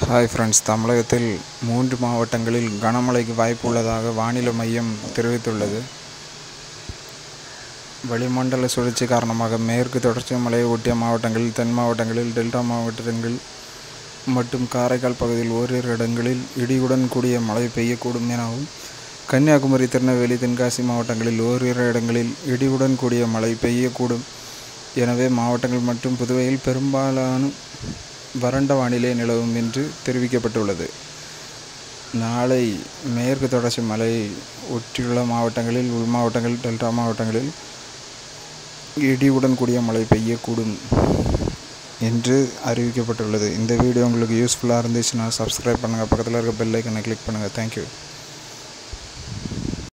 hi friends தமிழகத்தில் மூன்று மாவட்டங்களில் கனமழைக்கு வாய்ப்பு உள்ளதாக வானிலை மையம் தெரிவித்துள்ளது வளிமண்டல சுழற்சி காரணமாக மேற்கு தொடர்ச்சி மலையை ஒட்டிய மாவட்டங்களில் தென் மாவட்டங்களில் டெல்டா மாவட்டங்கள் மற்றும் காரைக்கால் பகுதியில் ஓரிரு இடங்களில் இடியுடன் கூடிய மழை பெய்யக்கூடும் எனவும் கன்னியாகுமரி திருநெல்வேலி தென்காசி மாவட்டங்களில் ஓரிரு இடங்களில் இடியுடன் கூடிய மழை பெய்யக்கூடும் எனவே மாவட்டங்கள் மற்றும் புதுவையில் பெரும்பாலான வறண்ட வானிலை நிலவும் என்று தெரிவிக்கப்பட்டுள்ளது நாளை மேற்கு தொடர்ச்சி மலை ஒட்டியுள்ள மாவட்டங்களில் உள் மாவட்டங்கள் டெல்டா மாவட்டங்களில் இடியுடன் கூடிய மழை பெய்யக்கூடும் என்று அறிவிக்கப்பட்டுள்ளது இந்த வீடியோ உங்களுக்கு யூஸ்ஃபுல்லாக இருந்துச்சுன்னா சப்ஸ்கிரைப் பண்ணுங்கள் பக்கத்தில் இருக்க பெல் ஐக்கனை கிளிக் பண்ணுங்கள் தேங்க்யூ